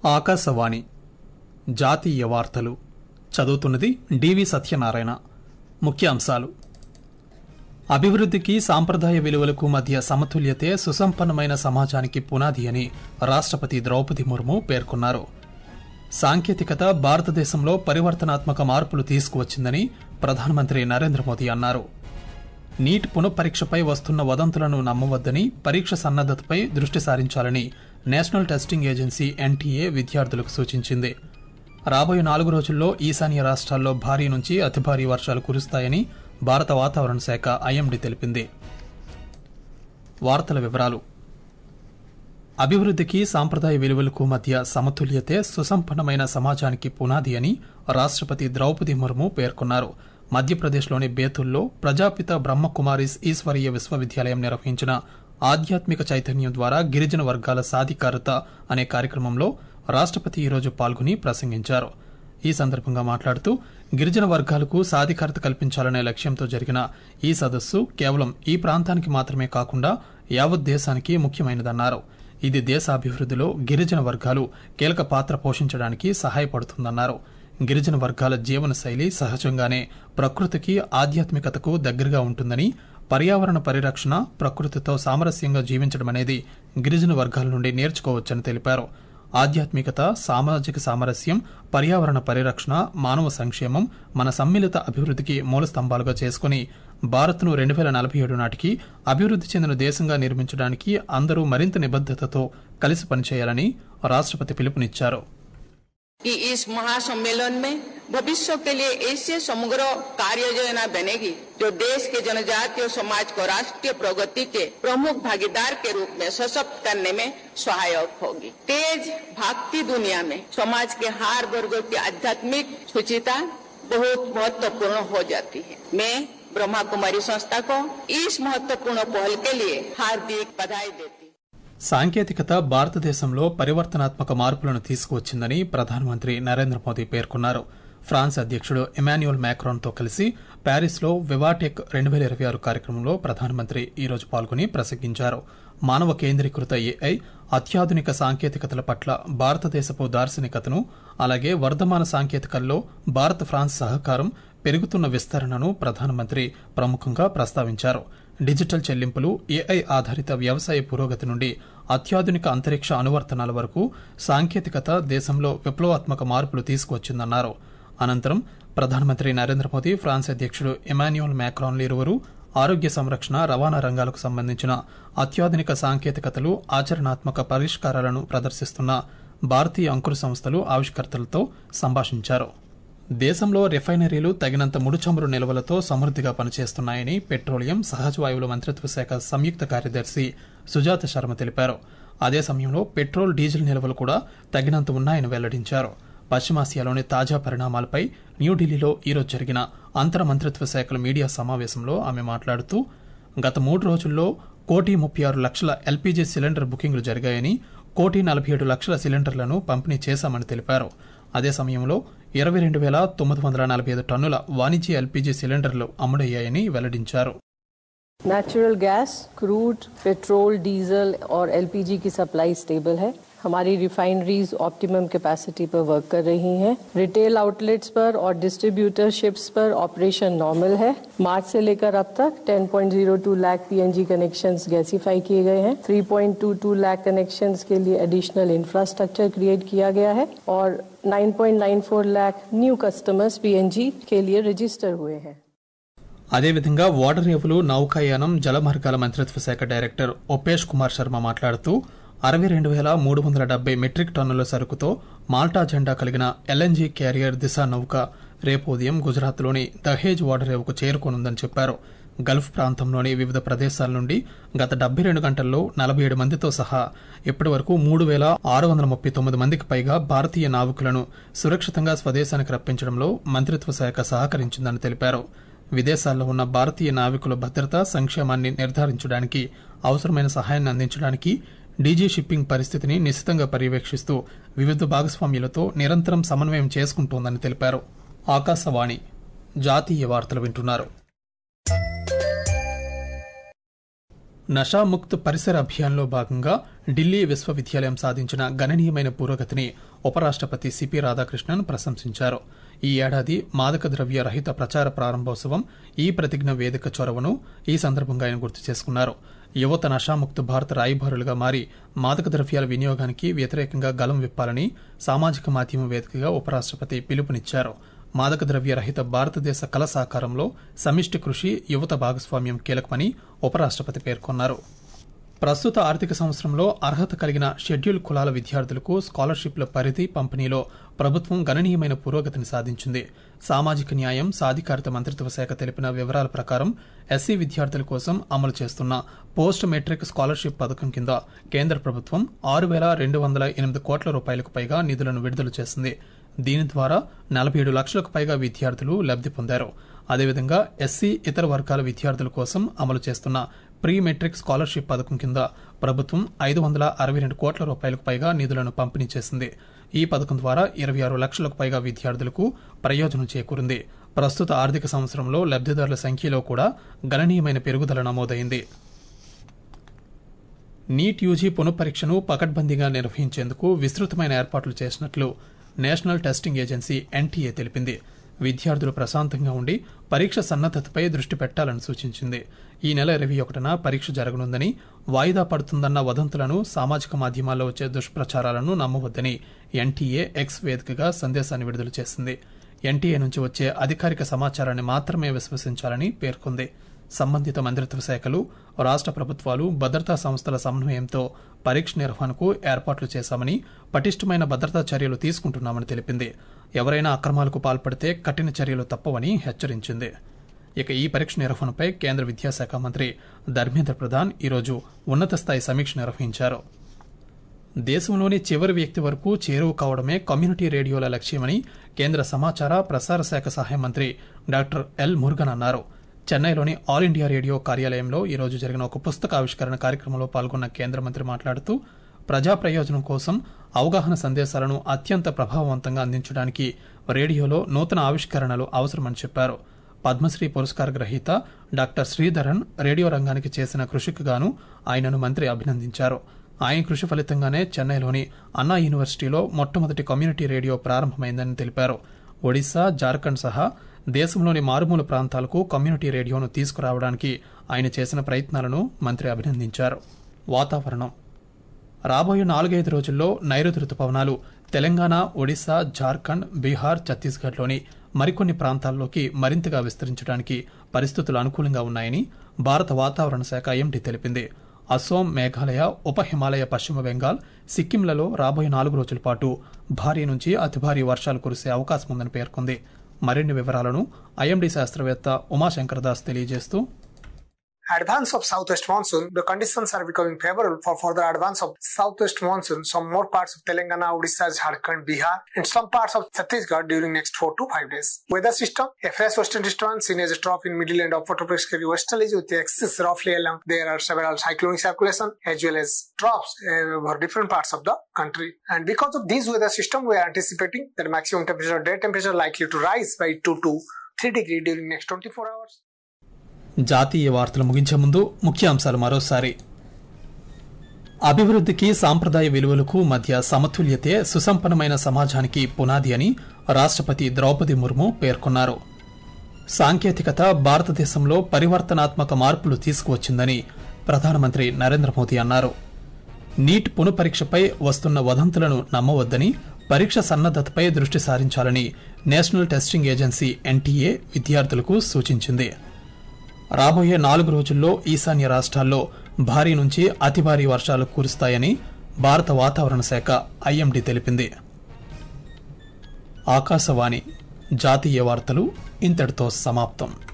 ఆకాశవాణి జాతీయ వార్తలు చదువుతున్నది డివి సత్యనారాయణ ముఖ్యాంశాలు అభివృద్ధికి సాంప్రదాయ విలువలకు మధ్య సమతుల్యతే సుసంపన్నమైన సమాజానికి పునాది అని రాష్ట్రపతి ద్రౌపది ముర్ము పేర్కొన్నారు సాంకేతికత భారతదేశంలో పరివర్తనాత్మక మార్పులు తీసుకువచ్చిందని ప్రధానమంత్రి నరేంద్ర మోదీ అన్నారు నీట్ పునఃపరీక్షపై వస్తున్న వదంతులను నమ్మవద్దని పరీక్ష సన్నద్దతపై దృష్టి సారించాలని నేషనల్ టెస్టింగ్ ఏజెన్సీ ఎన్టీఏ విద్యార్థులకు సూచించింది రాబోయే నాలుగు రోజుల్లో ఈశాన్య రాష్ట్రాల్లో భారీ నుంచి అతి భారీ వర్షాలు కురుస్తాయని భారత వాతావరణ శాఖ ఐఎండీ తెలిపింది వార్తల వివరాలు అభివృద్ధికి సాంప్రదాయ విలువలకు మధ్య సమతుల్యతే సుసంపన్నమైన సమాజానికి పునాది అని రాష్ట్రపతి ద్రౌపది ముర్ము పేర్కొన్నారు మధ్యప్రదేశ్లోని బేతుల్లో ప్రజాపిత బ్రహ్మకుమారిస్ ఈశ్వరీయ విశ్వవిద్యాలయం నిర్వహించిన ఆధ్యాత్మిక చైతన్యం ద్వారా గిరిజన వర్గాల సాధికారత అనే కార్యక్రమంలో రాష్ట్రపతి ఈరోజు పాల్గొని ప్రసంగించారు ఈ సందర్భంగా మాట్లాడుతూ గిరిజన వర్గాలకు సాధికారత కల్పించాలనే లక్ష్యంతో జరిగిన ఈ సదస్సు కేవలం ఈ ప్రాంతానికి మాత్రమే కాకుండా యావత్ దేశానికి ముఖ్యమైనదన్నారు ఇది దేశాభివృద్ధిలో గిరిజన వర్గాలు కీలక పాత్ర పోషించడానికి సహాయపడుతుందన్నారు గిరిజన వర్గాల జీవన శైలి సహజంగానే ప్రకృతికి ఆధ్యాత్మికతకు దగ్గరగా ఉంటుందని పర్యావరణ పరిరక్షణ ప్రకృతితో సామరస్యంగా జీవించడం అనేది గిరిజన వర్గాల నుండి నేర్చుకోవచ్చని తెలిపారు ఆధ్యాత్మికత సామాజిక సామరస్యం పర్యావరణ పరిరక్షణ మానవ సంక్షేమం మన సమ్మిళిత అభివృద్ధికి మూల స్తంభాలుగా చేసుకుని భారత్ను రెండు వేల నలభై ఏడు నాటికి అభివృద్ధి చెందిన దేశంగా నిర్మించడానికి అందరూ మరింత నిబద్దతతో కలిసి పనిచేయాలని రాష్ట్రపతి పిలుపునిచ్చారు कि इस महासम्मेलन में भविष्य के लिए ऐसे समग्र कार्य योजना बनेगी जो देश के जनजातीय समाज को राष्ट्रीय प्रगति के प्रमुख भागीदार के रूप में सशक्त करने में सहायक होगी तेज भागती दुनिया में समाज के हर वर्गों की आध्यात्मिक सुचिता बहुत महत्वपूर्ण हो जाती है मैं ब्रह्मा कुमारी संस्था को इस महत्वपूर्ण पहल के लिए हार्दिक बधाई देती हूँ సాంకేతికత భారతదేశంలో పరివర్తనాత్మక మార్పులను తీసుకువచ్చిందని ప్రధానమంత్రి నరేంద్ర మోదీ పేర్కొన్నారు ఫ్రాన్స్ అధ్యక్షుడు ఎమాన్యుయల్ మ్యాక్రాన్తో కలిసి ప్యారిస్లో వివాటెక్ రెండు వేల ఇరవై ఆరు కార్యక్రమంలో ప్రధానమంత్రి ఈరోజు పాల్గొని ప్రసంగించారు మానవ కేంద్రీకృత ఏఐ అత్యాధునిక సాంకేతికతల పట్ల భారతదేశపు దార్శనికతను అలాగే వర్ధమాన సాంకేతికల్లో భారత్ ఫ్రాన్స్ సహకారం పెరుగుతున్న విస్తరణను ప్రధానమంత్రి ప్రముఖంగా ప్రస్తావించారు డిజిటల్ చెల్లింపులు ఏఐ ఆధారిత వ్యవసాయ పురోగతి నుండి అత్యాధునిక అంతరిక్ష అనువర్తనాల వరకు సాంకేతికత దేశంలో విప్లవాత్మక మార్పులు తీసుకువచ్చిందన్నారు అనంతరం ప్రధానమంత్రి నరేంద్ర మోదీ ఫ్రాన్స్ అధ్యక్షుడు ఎమాన్యుయల్ మ్యాక్రాన్లు ఇరువురు ఆరోగ్య సంరక్షణ రవాణా రంగాలకు సంబంధించిన అత్యాధునిక సాంకేతికతలు ఆచరణాత్మక పరిష్కారాలను ప్రదర్శిస్తున్న భారతీయ అంకుర సంస్థలు ఆవిష్కర్తలతో సంభాషించారు దేశంలో రిఫైనరీలు తగినంత ముడి చమురు నిల్వలతో సమృద్దిగా పనిచేస్తున్నాయని పెట్రోలియం సహజ వాయువుల మంత్రిత్వ శాఖ సంయుక్త కార్యదర్శి సుజాత శర్మ తెలిపారు అదే సమయంలో పెట్రోల్ డీజిల్ నిల్వలు కూడా తగినంత ఉన్నాయని వెల్లడించారు పశ్చిమాసియాలోని తాజా పరిణామాలపై న్యూఢిల్లీలో ఈరోజు జరిగిన అంతర మంత్రిత్వ శాఖల మీడియా సమావేశంలో ఆమె మాట్లాడుతూ గత మూడు రోజుల్లో కోటి ముప్పై ఆరు లక్షల ఎల్పీజీ సిలిండర్ బుకింగ్లు జరిగాయని కోటి నలభై ఏడు లక్షల సిలిండర్లను పంపిణీ చేశామని తెలిపారు అదే సమయంలో ఇరవై రెండు వేల తొమ్మిది వందల నలభై ఐదు టన్నుల వాణిజ్య ఎల్పీజీ సిలిండర్లు అమ్ముడయ్యాయని వెల్లడించారు natural gas crude petrol diesel और एलपीजी की सप्लाई स्टेबल है हमारी रिफाइनरीज ऑप्टिमम कैपेसिटी पर वर्क कर रही हैं रिटेल आउटलेट्स पर और डिस्ट्रीब्यूटरशिप्स पर ऑपरेशन नॉर्मल है मार्च से लेकर अब तक 10.02 लाख पीएनजी कनेक्शंस गैसीफाई किए गए हैं 3.22 लाख कनेक्शंस के लिए एडिशनल इंफ्रास्ट्रक्चर क्रिएट किया गया है और 9.94 लाख न्यू कस्टमर्स पीएनजी के लिए रजिस्टर हुए हैं అదేవిధంగా ఓడరేవులు నౌకాయానం జలమార్గాల మంత్రిత్వ శాఖ డైరెక్టర్ ఒపేష్ కుమార్ శర్మ మాట్లాడుతూ అరవై రెండు వేల మూడు వందల డెబ్బై మెట్రిక్ టన్నుల సరుకుతో మాల్టా జెండా కలిగిన ఎల్ఎన్జీ క్యారియర్ దిశ నౌక రేపు ఉదయం గుజరాత్లోని దహేజ్ ఓడరేవుకు చేరుకోనుందని చెప్పారు గల్ఫ్ ప్రాంతంలోని వివిధ ప్రదేశాల నుండి గత డెబ్బై రెండు గంటల్లో నలభై ఏడు మందితో సహా ఇప్పటి వరకు మూడు వేల ఆరు వందల ముప్పై తొమ్మిది మందికి పైగా భారతీయ నావికులను సురక్షితంగా స్వదేశానికి రప్పించడంలో మంత్రిత్వ శాఖ సహకరించిందని తెలిపారు విదేశాల్లో ఉన్న భారతీయ నావికుల భద్రత సంక్షేమాన్ని నిర్ధారించడానికి అవసరమైన సహాయాన్ని అందించడానికి డీజీ షిప్పింగ్ పరిస్థితిని నిశితంగా పర్యవేక్షిస్తూ వివిధ భాగస్వామ్యులతో నిరంతరం సమన్వయం చేసుకుంటోందని తెలిపారు ఆకాశవాణి జాతీయ వార్తలు వింటున్నారు నషాముక్త్ పరిసర అభియాన్లో భాగంగా ఢిల్లీ విశ్వవిద్యాలయం సాధించిన గణనీయమైన పురోగతిని ఉపరాష్టపతి సిపి రాధాకృష్ణన్ ప్రశంసించారు ఈ ఏడాది మాదక ద్రవ్య రహిత ప్రచార ప్రారంభోత్సవం ఈ ప్రతిజ్ఞ వేదిక చొరవను ఈ సందర్భంగా ఆయన గుర్తు చేసుకున్నారు యువత నషాముక్త భారత రాయబారులుగా మారి మాదక ద్రవ్యాల వినియోగానికి వ్యతిరేకంగా గలం విప్పాలని సామాజిక మాధ్యమం వేదికగా ఉపరాష్టపతి పిలుపునిచ్చారు మాదక ద్రవ్య రహిత భారతదేశ కల సాకారంలో సమిష్టి కృషి యువత భాగస్వామ్యం కీలకమని ఉపరాష్టపతి పేర్కొన్నారు ప్రస్తుత ఆర్థిక సంవత్సరంలో అర్హత కలిగిన షెడ్యూల్ కులాల విద్యార్థులకు స్కాలర్షిప్ల పరిధి పంపిణీలో ప్రభుత్వం గణనీయమైన పురోగతిని సాధించింది సామాజిక న్యాయం సాధికారత మంత్రిత్వ శాఖ తెలిపిన వివరాల ప్రకారం ఎస్సీ విద్యార్థుల కోసం అమలు చేస్తున్న పోస్ట్ మెట్రిక్ స్కాలర్షిప్ పథకం కింద కేంద్ర ప్రభుత్వం ఆరు వేల రెండు వందల ఎనిమిది కోట్ల రూపాయలకు పైగా నిధులను విడుదల చేసింది దీని ద్వారా నలభై ఏడు లక్షలకు పైగా విద్యార్థులు లబ్ది పొందారు అదేవిధంగా ఎస్సీ ఇతర వర్గాల విద్యార్థుల కోసం అమలు చేస్తున్న ప్రీ మెట్రిక్ స్కాలర్షిప్ పథకం కింద ప్రభుత్వం ఐదు వందల అరవై రెండు కోట్ల రూపాయలకు పైగా నిధులను పంపిణీ చేసింది ఈ పథకం ద్వారా ఇరవై ఆరు లక్షలకు పైగా విద్యార్థులకు ప్రయోజనం చేకూరింది ప్రస్తుత ఆర్థిక సంవత్సరంలో లబ్దిదారుల సంఖ్యలో కూడా గణనీయమైన పెరుగుదల నమోదైంది నీట్ యూజీ పునఃపరీక్షను పకడ్బందీగా నిర్వహించేందుకు విస్తృతమైన ఏర్పాట్లు చేసినట్లు నేషనల్ టెస్టింగ్ ఏజెన్సీ ఎన్టీఏ తెలిపింది విద్యార్థులు ప్రశాంతంగా ఉండి పరీక్ష సన్నద్దతపై దృష్టి పెట్టాలని సూచించింది ఈ నెల ఇరవై ఒకటిన పరీక్ష జరగనుందని వాయిదా పడుతుందన్న వదంతులను సామాజిక మాధ్యమాల్లో వచ్చే దుష్ప్రచారాలను నమ్మవద్దని ఎన్టీఏ ఎక్స్ వేదికగా సందేశాన్ని విడుదల చేసింది ఎన్టీఏ నుంచి వచ్చే అధికారిక సమాచారాన్ని మాత్రమే విశ్వసించాలని పేర్కొంది సంబంధిత మంత్రిత్వ శాఖలు రాష్ట ప్రభుత్వాలు భద్రతా సంస్థల సమన్వయంతో పరీక్ష నిర్వహణకు ఏర్పాట్లు చేశామని పటిష్టమైన భద్రతా చర్యలు తీసుకుంటున్నామని తెలిపింది ఎవరైనా అక్రమాలకు పాల్పడితే కఠిన చర్యలు తప్పవని హెచ్చరించింది ఇక ఈ పరీక్ష నిర్వహణపై కేంద్ర విద్యాశాఖ మంత్రి ధర్మేంద్ర ప్రధాన్ ఈరోజు ఉన్నత స్థాయి సమీక్ష నిర్వహించారు దేశంలోని చివరి వ్యక్తి వరకు చేరువ కావడమే కమ్యూనిటీ రేడియోల లక్ష్యమని కేంద్ర సమాచార ప్రసార శాఖ సహాయ మంత్రి డాక్టర్ ఎల్ మురుగన్ అన్నారు చెన్నైలోని ఆల్ ఇండియా రేడియో కార్యాలయంలో ఈరోజు జరిగిన ఒక పుస్తక ఆవిష్కరణ కార్యక్రమంలో పాల్గొన్న కేంద్ర మంత్రి మాట్లాడుతూ ప్రజా ప్రయోజనం కోసం అవగాహన సందేశాలను అత్యంత ప్రభావవంతంగా అందించడానికి రేడియోలో నూతన ఆవిష్కరణలు అవసరమని చెప్పారు పద్మశ్రీ పురస్కార గ్రహీత డాక్టర్ శ్రీధరన్ రేడియో రంగానికి చేసిన కృషికి గాను ఆయనను మంత్రి అభినందించారు ఆయన కృషి ఫలితంగానే చెన్నైలోని అన్నా యూనివర్సిటీలో మొట్టమొదటి కమ్యూనిటీ రేడియో ప్రారంభమైందని తెలిపారు ఒడిశా జార్ఖండ్ సహా దేశంలోని మారుమూల ప్రాంతాలకు కమ్యూనిటీ రేడియోను తీసుకురావడానికి ఆయన చేసిన ప్రయత్నాలను మంత్రి అభినందించారు వాతావరణం రాబోయే నాలుగైదు రోజుల్లో నైరుతి రుతుపవనాలు తెలంగాణ ఒడిశా జార్ఖండ్ బీహార్ ఛత్తీస్గఢ్లోని మరికొన్ని ప్రాంతాల్లోకి మరింతగా విస్తరించడానికి పరిస్థితులు అనుకూలంగా ఉన్నాయని భారత వాతావరణ శాఖ ఐఎండీ తెలిపింది అసోం మేఘాలయ ఉప హిమాలయ పశ్చిమ బెంగాల్ సిక్కింలలో రాబోయే నాలుగు రోజుల పాటు భారీ నుంచి అతి భారీ వర్షాలు కురిసే అవకాశం ఉందని పేర్కొంది మరిన్ని వివరాలను ఐఎండీ శాస్త్రవేత్త ఉమాశంకర్ దాస్ తెలియజేస్తూ advance of southwest monsoon, the conditions are becoming favorable for further advance of southwest monsoon. Some more parts of Telangana, Odisha, Jharkhand, Bihar, and some parts of Chhattisgarh during next four to five days. Weather system: a fresh western disturbance seen as a trough in middle and upper tropospheric westerlies with the axis roughly along. There are several cyclonic circulation as well as troughs uh, over different parts of the country. And because of this weather system, we are anticipating that maximum temperature, day temperature, likely to rise by two to three degree during next 24 hours. జాతీయ వార్తలు ముగించే ముందు ముఖ్యాంశాలు మరోసారి అభివృద్ధికి సాంప్రదాయ విలువలకు మధ్య సమతుల్యతే సుసంపన్నమైన సమాజానికి పునాది అని రాష్ట్రపతి ద్రౌపది ముర్ము పేర్కొన్నారు సాంకేతికత భారతదేశంలో పరివర్తనాత్మక మార్పులు తీసుకువచ్చిందని ప్రధానమంత్రి నరేంద్ర మోదీ అన్నారు నీట్ పునఃపరీక్షపై వస్తున్న వదంతులను నమ్మవద్దని పరీక్ష సన్నద్దతపై దృష్టి సారించాలని నేషనల్ టెస్టింగ్ ఏజెన్సీ ఎన్టీఏ విద్యార్థులకు సూచించింది రాబోయే నాలుగు రోజుల్లో ఈశాన్య రాష్ట్రాల్లో భారీ నుంచి అతి భారీ వర్షాలు కురుస్తాయని భారత వాతావరణ శాఖ ఐఎండీ తెలిపింది ఆకాశవాణి జాతీయ వార్తలు ఇంతటితో సమాప్తం